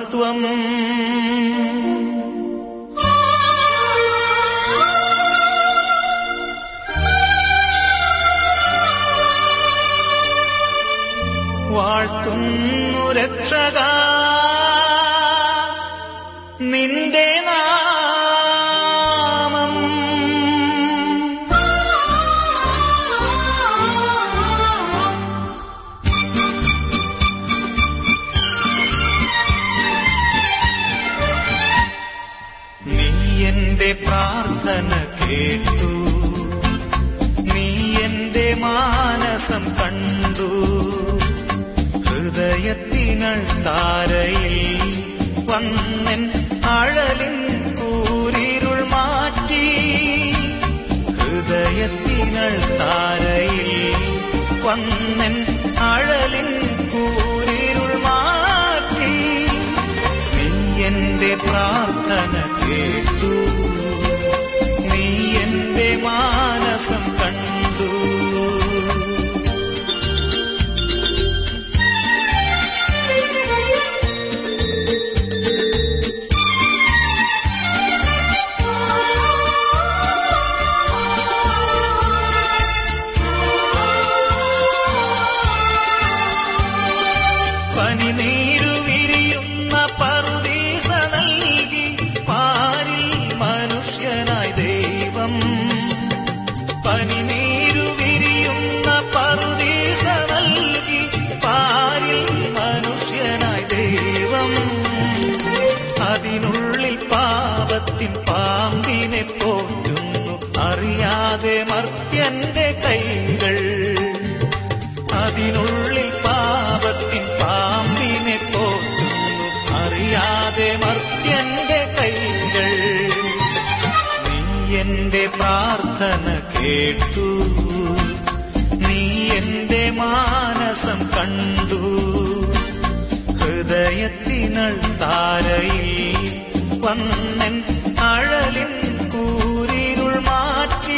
മഹത്വം വാഴ്ത്തുന്നു രക്ഷക നിന്റെ നാമം നീ എന്റെ പ്രാർത്ഥന കേട്ടു നീ എന്റെ മാനസം കണ്ടു ഹൃദയത്തിനൾ താരയിൽ വന്നൻ അഴലിൻ കൂരിരുൾ മാറ്റി ഹൃദയത്തിനൾ താരയിൽ വന്നൻ അഴലിൻ കൂരിരുൾ മാറ്റി നീ എന്റെ പ്രാർത്ഥന കേട്ടു നീ എന്റെ മാനസം കണ്ടു പനിനീരു വിരിയുന്ന പറുദീസ നൽകി പാരിൽ മനുഷ്യനായി ദൈവം പനിനീരു വിരിയുന്ന പറുദീസ നൽകി പാരിൽ മനുഷ്യനായി ദൈവം അതിനുള്ളിൽ പാപത്തിൻ പാമ്പിനെ പോറ്റുന്നു അറിയാതെ മർത്യന്റെ കൈകൾ അതിനുള്ളിൽ പാപത്തിൻ പാമ്പിനെ പോറ്റുന്നു അറിയാതെ മർത്യന്റെ കൈകൾ നീ എന്റെ പ്രാർത്ഥന കേട്ടു നീ എന്റെ മാനസം കണ്ടു ഹൃദയത്തിനൾ താരയിൽ വന്നൻ അഴലിൻ കൂരിരുൾ മാറ്റി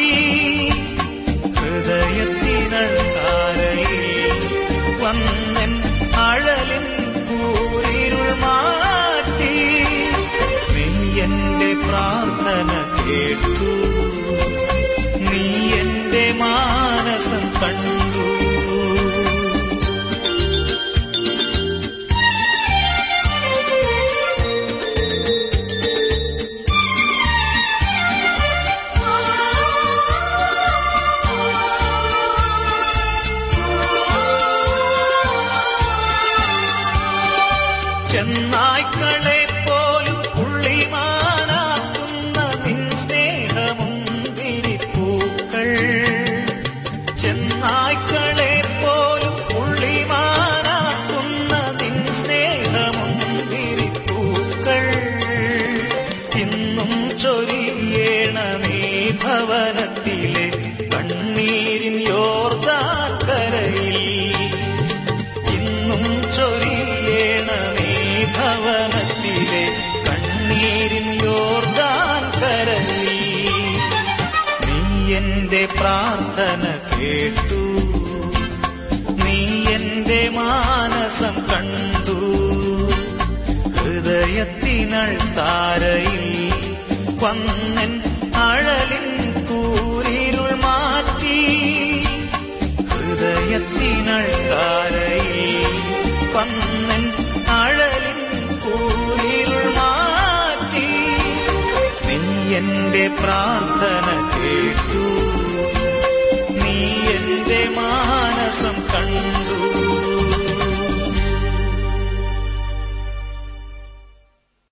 ഹൃദയത്തിനൾ താരയിൽ വന്നൻ അഴലിൻ കൂരിരുൾ മാറ്റി നീ എന്റെ പ്രാർത്ഥന കേട്ടു നീ എന്റെ മാനസം കണ്ടു ചെന്നായ്ക്കളെ പോലും പുള്ളിമാനാക്കുന്ന നിൻ സ്നേഹമുന്തിരി പൂക്കൾ ചെന്നായ്ക്കളെ പോലും പുള്ളിമാനാക്കുന്ന നിൻ സ്നേഹമുന്തിരി പൂക്കൾ ഇന്നും ചൊരിയണമേ ഭവനത്തിലെ കണ്ണീരിൻ യോർദാൻ കരയിൽ ഇന്നും ചൊരിയണമേ ഭവനത്തിലെ കണ്ണീരിൻ യോർദാൻ കരയിൽ നീ എന്റെ പ്രാർത്ഥന കേട്ടു നീ എന്റെ മാനസം കണ്ടു ഹൃദയത്തിനൾ താരയിൽ വന്നൻ അഴലിൻ കൂരിരുൾ മാറ്റി ഹൃദയത്തിനൾ താരയിൽ വന്നൻ അഴലിൻ കൂരിരുൾ മാറ്റി നീ എന്റെ പ്രാർത്ഥന കേട്ടു നീ എന്റെ മാനസം കണ്ടു